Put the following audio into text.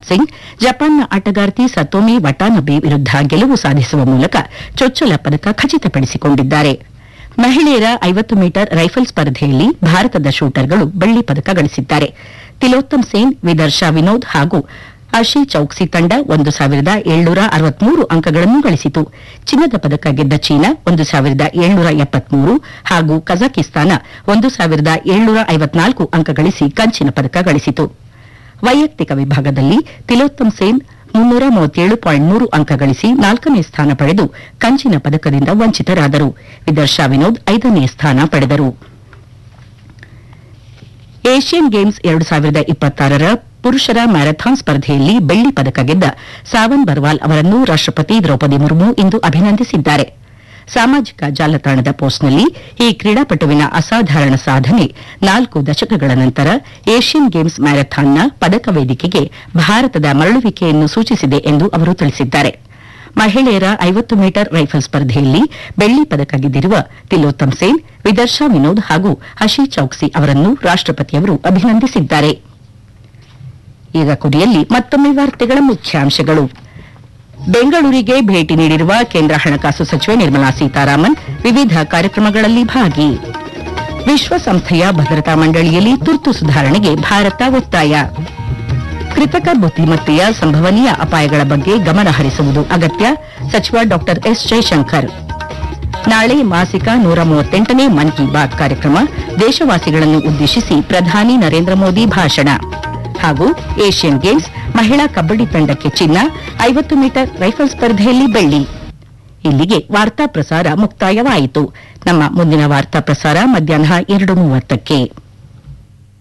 ಸಿಂಗ್ ಜಪಾನ್ನ ಆಟಗಾರ್ತಿ ಸತೋಮಿ ವಟಾನಬೆ ವಿರುದ್ಧ ಗೆಲುವು ಸಾಧಿಸುವ ಮೂಲಕ ಚೊಚ್ಚಲ ಪದಕ ಖಚಿತಪಡಿಸಿಕೊಂಡಿದ್ದಾರೆ ಮಹಿಳೆಯರ ಐವತ್ತು ಮೀಟರ್ ರೈಫಲ್ ಸ್ಪರ್ಧೆಯಲ್ಲಿ ಭಾರತದ ಶೂಟರ್ಗಳು ಬೆಳ್ಳಿ ಪದಕ ಗಳಿಸಿದ್ದಾರೆ ತಿಲೋತ್ತಮ್ ಸೇನ್ ವಿದರ್ಶಾ ವಿನೋದ್ ಹಾಗೂ ಅಶಿ ಚೌಕ್ಸಿ ತಂಡ ಒಂದು ಸಾವಿರದ ಏಳ್ನೂರ ಅರವತ್ಮೂರು ಅಂಕಗಳನ್ನು ಗಳಿಸಿತು ಚಿನ್ನದ ಪದಕ ಗೆದ್ದ ಚೀನಾ ಒಂದು ಸಾವಿರದ ಏಳ್ನೂರ ಎಪ್ಪತ್ಮೂರು ಹಾಗೂ ಕಜಕಿಸ್ತಾನ ಒಂದು ಸಾವಿರದ ಏಳ್ನೂರ ಐವತ್ನಾಲ್ಕು ಅಂಕ ಗಳಿಸಿ ಕಂಚಿನ ಪದಕ ಗಳಿಸಿತು ವೈಯಕ್ತಿಕ ವಿಭಾಗದಲ್ಲಿ ತಿಲೋತ್ತಮ್ ಸೇನ್ ಮುನ್ನೂರ ಮೂವತ್ತೇಳು ಪಾಯಿಂಟ್ ಮೂರು ಅಂಕ ಗಳಿಸಿ ನಾಲ್ಕನೇ ಸ್ಥಾನ ಪಡೆದು ಕಂಚಿನ ಪದಕದಿಂದ ವಂಚಿತರಾದರು ವಿದರ್ಶಾ ವಿನೋದ್ ಐದನೇ ಸ್ಥಾನ ಪಡೆದರು ಏಷ್ಯನ್ ಗೇಮ್ಸ್ ಎರಡು ಸಾವಿರದ ಇಪ್ಪತ್ತಾರರ ಪುರುಷರ ಮ್ಯಾರಥಾನ್ ಸ್ಪರ್ಧೆಯಲ್ಲಿ ಬೆಳ್ಳಿ ಪದಕ ಗೆದ್ದ ಸಾವನ್ ಬರ್ವಾಲ್ ಅವರನ್ನು ರಾಷ್ಟಪತಿ ದ್ರೌಪದಿ ಮುರ್ಮು ಇಂದು ಅಭಿನಂದಿಸಿದ್ದಾರೆ ಸಾಮಾಜಿಕ ಜಾಲತಾಣದ ಪೋಸ್ಟ್ನಲ್ಲಿ ಈ ಕ್ರೀಡಾಪಟುವಿನ ಅಸಾಧಾರಣ ಸಾಧನೆ ನಾಲ್ಕು ದಶಕಗಳ ನಂತರ ಏಷ್ಯನ್ ಗೇಮ್ಸ್ ಮ್ಯಾರಥಾನ್ನ ಪದಕ ವೇದಿಕೆಗೆ ಭಾರತದ ಮರಳುವಿಕೆಯನ್ನು ಸೂಚಿಸಿದೆ ಎಂದು ಅವರು ತಿಳಿಸಿದ್ದಾರೆ ಮಹಿಳೆಯರ ಐವತ್ತು ಮೀಟರ್ ರೈಫಲ್ ಸ್ಪರ್ಧೆಯಲ್ಲಿ ಬೆಳ್ಳಿ ಪದಕ ಗೆದ್ದಿರುವ ತಿಲೋತ್ತಮ್ ಸೇನ್ ವಿದರ್ಶಾ ವಿನೋದ್ ಹಾಗೂ ಹಶಿ ಚೌಕ್ಸಿ ಅವರನ್ನು ರಾಷ್ಟಪತಿಯವರು ಅಭಿನಂದಿಸಿದ್ದಾರೆ ಈಗ ಕೊನೆಯಲ್ಲಿ ಮತ್ತೊಮ್ಮೆ ವಾರ್ತೆಗಳ ಮುಖ್ಯಾಂಶಗಳು ಬೆಂಗಳೂರಿಗೆ ಭೇಟಿ ನೀಡಿರುವ ಕೇಂದ್ರ ಹಣಕಾಸು ಸಚಿವೆ ನಿರ್ಮಲಾ ಸೀತಾರಾಮನ್ ವಿವಿಧ ಕಾರ್ಯಕ್ರಮಗಳಲ್ಲಿ ಭಾಗಿ ವಿಶ್ವಸಂಸ್ಥೆಯ ಭದ್ರತಾ ಮಂಡಳಿಯಲ್ಲಿ ತುರ್ತು ಸುಧಾರಣೆಗೆ ಭಾರತ ಒತ್ತಾಯ ಕೃತಕ ಬುದ್ದಿಮತ್ತೆಯ ಸಂಭವನೀಯ ಅಪಾಯಗಳ ಬಗ್ಗೆ ಗಮನ ಹರಿಸುವುದು ಅಗತ್ಯ ಸಚಿವ ಡಾ ಎಸ್ ಜಯಶಂಕರ್ ನಾಳೆ ಮಾಸಿಕ ನೂರ ಮೂವತ್ತೆಂಟನೇ ಮನ್ ಕಿ ಬಾತ್ ಕಾರ್ಯಕ್ರಮ ದೇಶವಾಸಿಗಳನ್ನು ಉದ್ದೇಶಿಸಿ ಪ್ರಧಾನಿ ನರೇಂದ್ರ ಮೋದಿ ಭಾಷಣ ಹಾಗೂ ಏಷ್ಯನ್ ಗೇಮ್ಸ್ ಮಹಿಳಾ ಕಬ್ಬಡಿ ತಂಡಕ್ಕೆ ಚಿನ್ನ ಐವತ್ತು ಮೀಟರ್ ರೈಫಲ್ ಸ್ಪರ್ಧೆಯಲ್ಲಿ ಬೆಳ್ಳಿ ಇಲ್ಲಿಗೆ ವಾರ್ತಾ ಪ್ರಸಾರ ಮುಕ್ತಾಯವಾಯಿತು ನಮ್ಮ ಮುಂದಿನ ವಾರ್ತಾ ಪ್ರಸಾರ ಮಧ್ಯಾಹ್ನ ಎರಡು ಮೂವತ್ತಕ್ಕೆ